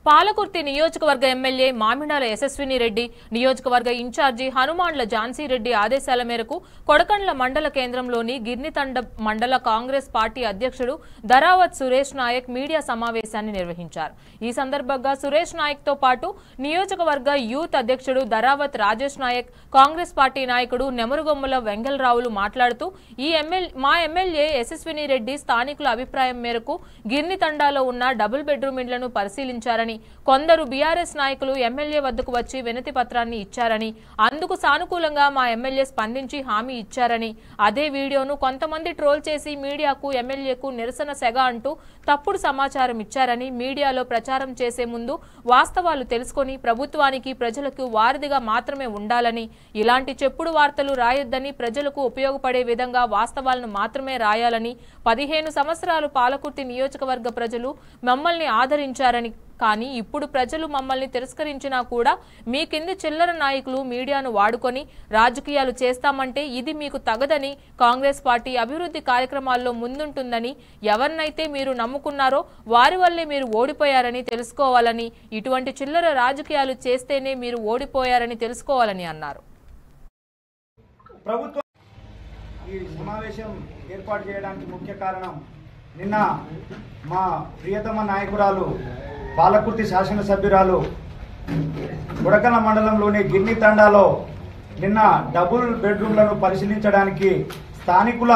పాలకుర్తి నియోజకవర్గ ఎమ్మెల్యే మామిడాల యశస్విని రెడ్డి నియోజకవర్గ ఇన్ఛార్జి హనుమాన్ల ఝాన్సీ రెడ్డి ఆదేశాల మేరకు కొడకండ్ల మండల కేంద్రంలోని గిర్నితండ మండల కాంగ్రెస్ పార్టీ అధ్యక్షుడు ధరావత్ సురేష్ నాయక్ మీడియా సమావేశాన్ని నిర్వహించారు ఈ సందర్భంగా సురేష్ నాయక్ తో పాటు నియోజకవర్గ యూత్ అధ్యక్షుడు ధరావత్ రాజేష్ నాయక్ కాంగ్రెస్ పార్టీ నాయకుడు నెమరుగొమ్మల వెంగళరావులు మాట్లాడుతూ ఈ ఎమ్మెల్యే మా ఎమ్మెల్యే యశస్విని రెడ్డి స్థానికుల అభిప్రాయం మేరకు గిర్ని తండాలో ఉన్న డబుల్ బెడ్రూమ్ ఇండ్లను పరిశీలించారని కొందరు బీఆర్ఎస్ నాయకులు ఎమ్మెల్యే వద్దకు వచ్చి వినతి పత్రాన్ని ఇచ్చారని అందుకు సానుకూలంగా మా ఎమ్మెల్యే స్పందించి హామీ ఇచ్చారని అదే వీడియోను కొంతమంది ట్రోల్ చేసి మీడియాకు ఎమ్మెల్యేకు నిరసన సెగ అంటూ తప్పుడు సమాచారం ఇచ్చారని మీడియాలో ప్రచారం చేసే ముందు వాస్తవాలు తెలుసుకొని ప్రభుత్వానికి ప్రజలకు వారధిగా మాత్రమే ఉండాలని ఇలాంటి చెప్పుడు వార్తలు రాయొద్దని ప్రజలకు ఉపయోగపడే విధంగా వాస్తవాలను మాత్రమే రాయాలని పదిహేను సంవత్సరాలు పాలకుర్తి నియోజకవర్గ ప్రజలు మమ్మల్ని ఆదరించారని కానీ ఇప్పుడు ప్రజలు మమ్మల్ని తిరస్కరించినా కూడా మీ కింది చిల్లర నాయకులు మీడియాను వాడుకొని రాజకీయాలు చేస్తామంటే ఇది మీకు తగదని కాంగ్రెస్ పార్టీ అభివృద్ధి కార్యక్రమాల్లో ముందుంటుందని ఎవరినైతే మీరు నమ్ముకున్నారో వారి వల్లే మీరు ఓడిపోయారని తెలుసుకోవాలని ఇటువంటి చిల్లర రాజకీయాలు చేస్తేనే మీరు ఓడిపోయారని తెలుసుకోవాలని అన్నారు ప్రభుత్వం ఈ సమావేశం ఏర్పాటు చేయడానికి ముఖ్య కారణం నిన్న మా ప్రియతమ నాయకురాలు పాలకుర్తి శాసనసభ్యురాలు బుడకల మండలంలోని గిన్ని తండాలో నిన్న డబుల్ బెడ్రూమ్లను పరిశీలించడానికి స్థానికుల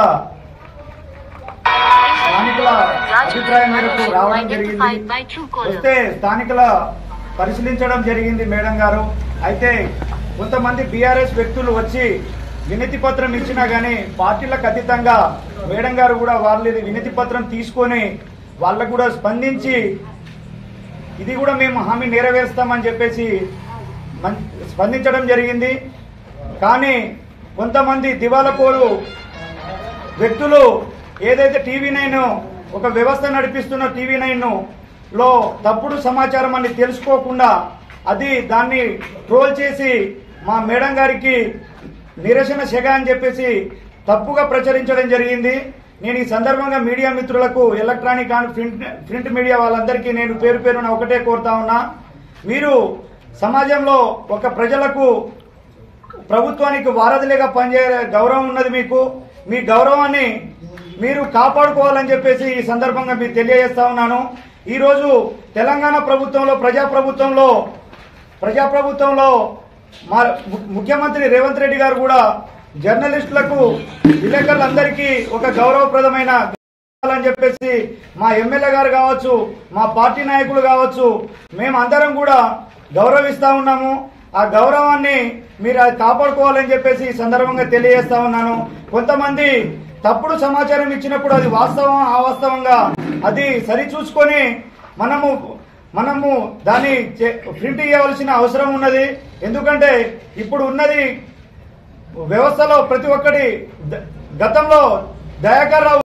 స్థానికుల అభిప్రాయం మేరకు రావడం జరిగింది వస్తే స్థానికుల పరిశీలించడం జరిగింది మేడం గారు అయితే కొంతమంది బీఆర్ఎస్ వ్యక్తులు వచ్చి వినతి పత్రం ఇచ్చినా గానీ పార్టీలకు అతీతంగా మేడం గారు కూడా వాళ్ళు వినతి పత్రం తీసుకొని వాళ్ళకు కూడా స్పందించి ఇది కూడా మేము హామీ నెరవేరుస్తామని చెప్పేసి మన్- స్పందించడం జరిగింది కానీ కొంతమంది దివాలకోరు వ్యక్తులు ఏదైతే టీవీ నైన్ ఒక వ్యవస్థ నడిపిస్తున్న టీవీ నైన్ లో తప్పుడు సమాచారం అని తెలుసుకోకుండా అది దాన్ని ట్రోల్ చేసి మా మేడం గారికి నిరసన సెగ అని చెప్పేసి తప్పుగా ప్రచురించడం జరిగింది నేను ఈ సందర్భంగా మీడియా మిత్రులకు electronic and print print media వాళ్ళందరికీ నేను పేరు పేరున ఒకటే కోరుతా ఉన్నా మీరు సమాజంలో ఒక ప్రజలకు ప్రభుత్వానికి వారధిలేగా పనిచేయ గౌరవం ఉన్నది మీకు మీ గౌరవాన్ని మీరు కాపాడుకోవాలని చెప్పేసి ఈ సందర్భంగా మీకు తెలియజేస్తా ఉన్నాను ఈ రోజు తెలంగాణ ప్రభుత్వంలో ప్రజా ప్రభుత్వంలో ప్రజా ప్రభుత్వంలో మా ము- ముఖ్యమంత్రి రేవంత్ రెడ్డి గారు కూడా జర్నలిస్టులకు విలేకరులందరికీ ఒక గౌరవప్రదమైన అని చెప్పేసి మా ఎమ్మెల్యే గారు కావచ్చు మా పార్టీ నాయకులు కావచ్చు మేమందరం కూడా గౌరవిస్తా ఉన్నాము ఆ గౌరవాన్ని మీరు అది కాపాడుకోవాలని చెప్పేసి ఈ సందర్భంగా తెలియజేస్తా ఉన్నాను కొంతమంది తప్పుడు సమాచారం ఇచ్చినప్పుడు అది వాస్తవం అవాస్తవంగా అది సరి చూసుకొని మనము మనము దాన్ని చే- ప్రింట్ చేయవలసిన అవసరం ఉన్నది ఎందుకంటే ఇప్పుడు ఉన్నది వ్యవస్థలో ప్రతి ఒక్కటి ద- గతంలో దయాకర్ రావు